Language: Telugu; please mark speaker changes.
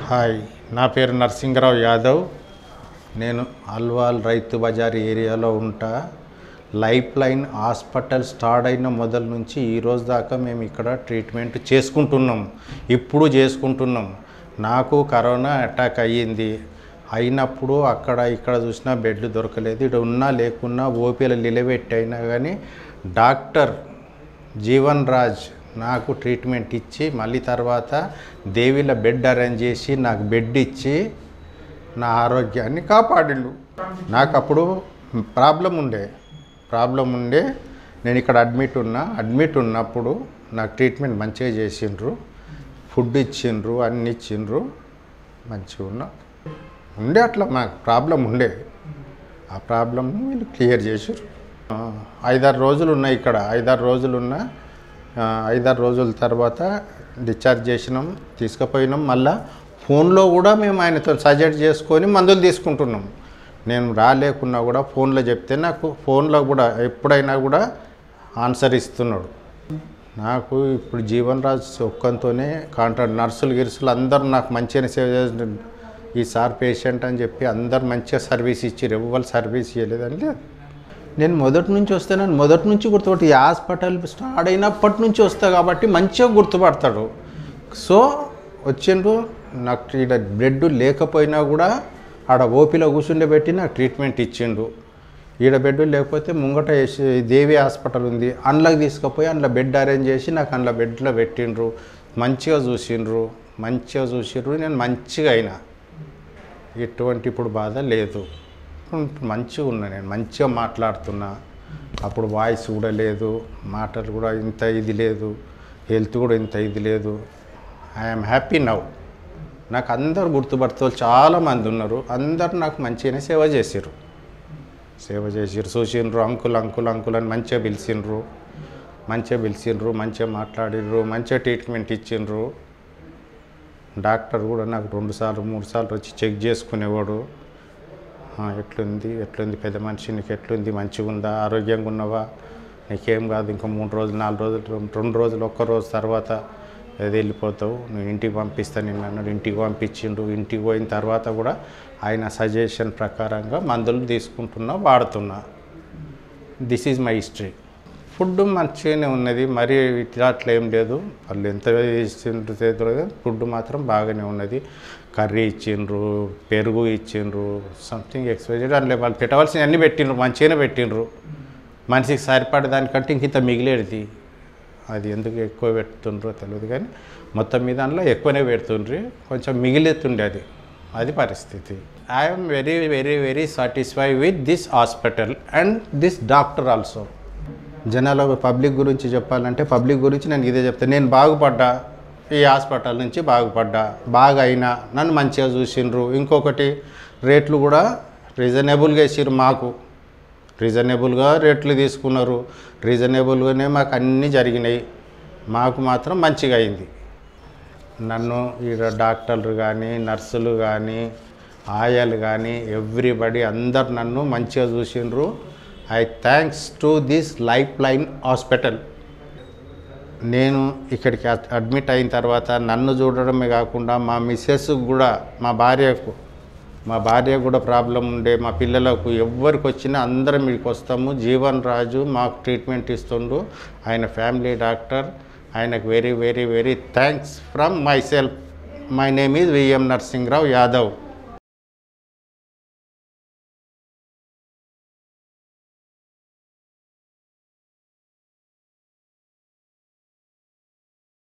Speaker 1: హాయ్ నా పేరు నరసింగరావు యాదవ్ నేను అల్వాల్ రైతు బజార్ ఏరియాలో ఉంటా లైఫ్ లైన్ హాస్పిటల్ స్టార్ట్ అయిన మొదలు నుంచి ఈ రోజు దాకా మేము ఇక్కడ ట్రీట్మెంట్ చేసుకుంటున్నాం ఇప్పుడు చేసుకుంటున్నాం నాకు కరోనా అటాక్ అయ్యింది అయినప్పుడు అక్కడ ఇక్కడ చూసినా బెడ్లు దొరకలేదు ఇక్కడ ఉన్నా లేకున్నా ఓపీలు నిలబెట్టి అయినా కానీ డాక్టర్ జీవన్ రాజ్ నాకు ట్రీట్మెంట్ ఇచ్చి మళ్ళీ తర్వాత దేవిల బెడ్ అరేంజ్ చేసి నాకు బెడ్ ఇచ్చి నా ఆరోగ్యాన్ని కాపాడిళ్ళు నాకు అప్పుడు ప్రాబ్లం ఉండే ప్రాబ్లం ఉండే నేను ఇక్కడ అడ్మిట్ ఉన్నా అడ్మిట్ ఉన్నప్పుడు నాకు ట్రీట్మెంట్ మంచిగా చేసిండ్రు ఫుడ్ ఇచ్చిండ్రు అన్ని ఇచ్చిండ్రు మంచిగా ఉన్నా ఉండే అట్లా మాకు ప్రాబ్లం ఉండే ఆ ప్రాబ్లమ్ను వీళ్ళు క్లియర్ చేసారు ఐదారు రోజులు ఉన్నాయి ఇక్కడ ఐదారు రోజులు ఉన్నా ఆ, ఐదారు రోజుల తర్వాత డిశ్చార్జ్ చేసినాం తీసుకుపోయినాం మళ్ళా ఫోన్లో కూడా మేము ఆయనతో సజెస్ట్ చేసుకొని మందులు తీసుకుంటున్నాం నేను రాలేకున్నా కూడా ఫోన్లో చెప్తే నాకు ఫోన్లో కూడా ఎప్పుడైనా కూడా ఆన్సర్ ఇస్తున్నాడు నాకు ఇప్పుడు జీవన్ రాజ్ ఒక్కంతోనే కాంట్రాక్ట్ నర్సులు గిరుసులు అందరూ నాకు మంచిగా సేవ చేసిన ఈ సార్ పేషెంట్ అని చెప్పి అందరు మంచిగా సర్వీస్ ఇచ్చారు ఎవ్వరు సర్వీస్ ఇవ్వలేదని లేదు నేను మొదటి నుంచి వస్తే నేను మొదటి నుంచి గుర్తుపట్టి ఈ హాస్పిటల్ స్టార్ట్ అయినప్పటి నుంచి వస్తా కాబట్టి మంచిగా గుర్తుపడతాడు సో వచ్చిండ్రు నాకు ఈడ బ్లడ్ లేకపోయినా కూడా ఆడ ఓపీలో కూర్చుండబెట్టి నాకు ట్రీట్మెంట్ ఇచ్చిండు ఈడ బెడ్ లేకపోతే ముంగట వేసి దేవి హాస్పిటల్ ఉంది అందులోకి తీసుకుపోయి అందులో బెడ్ అరేంజ్ చేసి నాకు అందులో బెడ్లో పెట్టిండ్రు మంచిగా చూసిండ్రు మంచిగా చూసిండ్రు నేను మంచిగా అయినా ఎటువంటి ఇప్పుడు బాధ లేదు ఇప్పుడు మంచిగా ఉన్నా నేను మంచిగా మాట్లాడుతున్నా అప్పుడు వాయిస్ కూడా లేదు మాటలు కూడా ఇంత ఇది లేదు హెల్త్ కూడా ఇంత ఇది లేదు ఐఎమ్ హ్యాపీ నవ్ నాకు అందరు గుర్తుపడుతూ చాలామంది ఉన్నారు అందరు నాకు మంచిగానే సేవ చేసిర్రు సేవ చేసిర్రు చూసిండ్రు అంకుల్ అంకుల్ అంకుల్ అని మంచిగా పిలిచిండ్రు మంచిగా పిలిచిండ్రు మంచిగా మాట్లాడిర్రు మంచిగా ట్రీట్మెంట్ ఇచ్చిండ్రు డాక్టర్ కూడా నాకు రెండు సార్లు మూడు సార్లు వచ్చి చెక్ చేసుకునేవాడు "ఆ, ఎట్లుంది ఎట్లుంది పెద్ద మనిషి నీకు ఎట్లుంది మంచిగా ఉందా ఆరోగ్యంగా ఉన్నావా నీకేం కాదు ఇంకా మూడు రోజులు నాలుగు రోజులు రెండు- రెండు రోజులు ఒక్క రోజు తర్వాత ఏది వెళ్ళిపోతావు నువ్వు ఇంటికి పంపిస్తా నిన్ను అన్నాడు ఇంటికి పంపించిండు ఇంటికి పోయిన తర్వాత కూడా ఆయన సజెషన్ ప్రకారంగా మందులు తీసుకుంటున్నా వాడుతున్నా this is my history food మంచిగానే ఉన్నది మరి ఇట్లా అట్లా ఏం లేదు వాళ్ళు ఎంత ఇచ్చిండ్రు చేతులు ఫుడ్ మాత్రం బాగానే ఉన్నది కర్రీ ఇచ్చిండ్రు పెరుగు ఇచ్చిండ్రు సంథింగ్ ఎక్స్పైజెడ్ అందులో వాళ్ళు పెట్టవలసిన అన్నీ పెట్టిండ్రు మంచిగానే పెట్టిండ్రు మనిషికి సరిపడే దానికంటే ఇంక ఇంత మిగిలేది అది ఎందుకు ఎక్కువ పెడుతుండ్రో తెలియదు కానీ మొత్తం మీద అందులో ఎక్కువనే పెడుతుండ్రి కొంచెం మిగిలేతుండే అది అది పరిస్థితి I'm very very very satisfy with this hospital and this doctor also జనాల పబ్లిక్ గురించి చెప్పాలంటే పబ్లిక్ గురించి నేను ఇదే చెప్తాను నేను బాగుపడ్డా ఈ హాస్పిటల్ నుంచి బాగుపడ్డా బాగా అయినా నన్ను మంచిగా చూసిండ్రు ఇంకొకటి రేట్లు కూడా రీజనబుల్గా ఇచ్చిర్రు మాకు రీజనబుల్గా రేట్లు తీసుకున్నారు రీజనబుల్గానే మాకు అన్నీ జరిగినాయి మాకు మాత్రం మంచిగా అయింది నన్ను ఈడ డాక్టర్లు కానీ నర్సులు కానీ ఆయాలు కానీ ఎవ్రీబడి అందరు నన్ను మంచిగా చూసిండ్రు I thanks to this life line hospital నేను ఇక్కడికి అడ్- అడ్మిట్ అయిన తర్వాత నన్ను చూడడమే కాకుండా మా మిస్సెస్ కూడా మా భార్యకు మా భార్య కూడా ప్రాబ్లం ఉండే మా పిల్లలకు ఎవరికి వచ్చినా అందరం ఇక్కడికి వస్తాము జీవన్ రాజు మాకు ట్రీట్మెంట్ ఇస్తుండు ఆయన ఫ్యామిలీ డాక్టర్ ఆయనకు very very very thanks from my self my name is V M Narasimha Rao Yadav